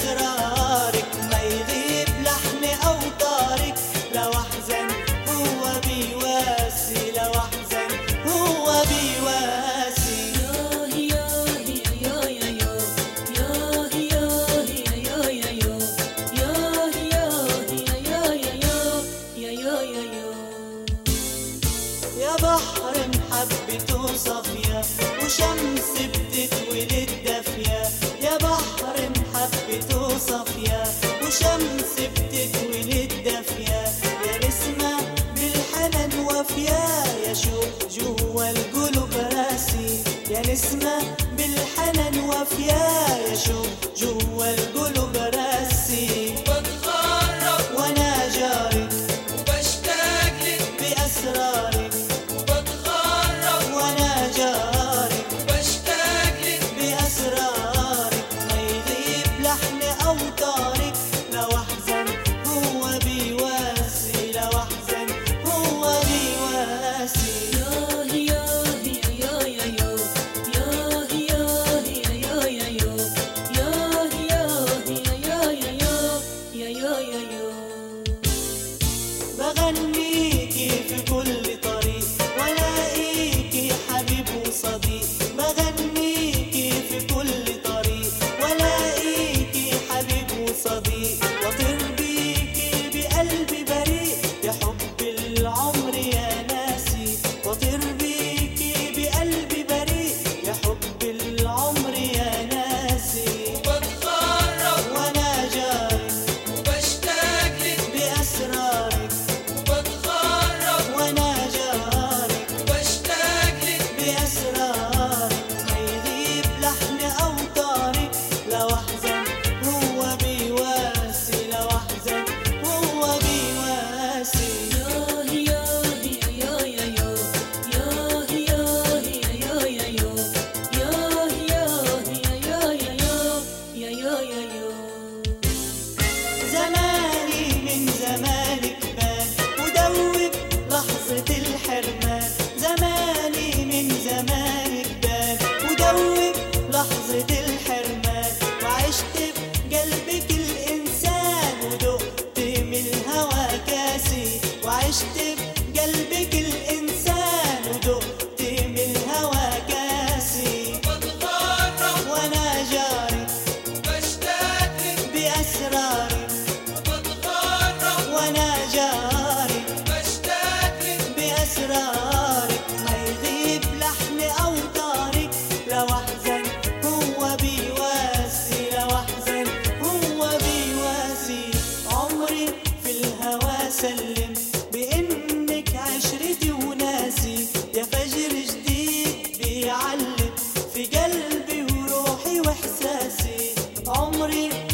بأسرارك ما يغيب لحن أوتارك لو أحزن هو بيواسي لو أحزن هو بيواسي يا بحر محبته صافية وشمس بتتولد دافية يا بحر محبته صافية وشمس بتتولد دافية يا نسمة بالحنان وافية يا شوق جوا القلوب راسي يا نسمة بالحنان وافية يا شوق جوا القلوب راسي بتغرب وانا جارك وبشتاق لك بأسرارك وبتغرب وانا جارك وبشتاق لك بأسرارك ما يغيب لحن أوتارك لو أحزن هو بيواسي لو أحزن هو بيواسي بغنيكي في كل طريق ولاقيكي حبيب وصديق بغنيكي في كل طريق ولاقيكي حبيب وصديق واطير بيكي بقلبي بريء يا حب العمر يا ناسي واطير بيكي بقلبي بريء يا حب العمر يا ناسي وبتغرب وانا جارك وبشتاق لك بأسرارك وبتغرب وانا جارك وبشتاق لك بأسرارك ما يغيب لحن أوتارك لو أحزن هو بيواسي لو أحزن هو بيواسي زماني من زمانك بان ودوب لحظة الحرمان زماني من زمانك بان ودوب لحظة الحرمان وعشت بقلبك الإنسان ودقت من الهوى كاسي وعشت بقلبك الإنسان ودقت من الهوى كاسي وبتغرب وأنا جارك وبشتاق لك بأسرارك وبتغرب وأنا جارك وبشتاق لك بأسرارك ما يغيب لحن أوتارك لو أحزن هو بيواسي لو أحزن هو بيواسي عمري في الهوى سلم بإنك عشرتي وناسي يا فجر جديد بيعلم في قلبي وروحي وإحساسي عمري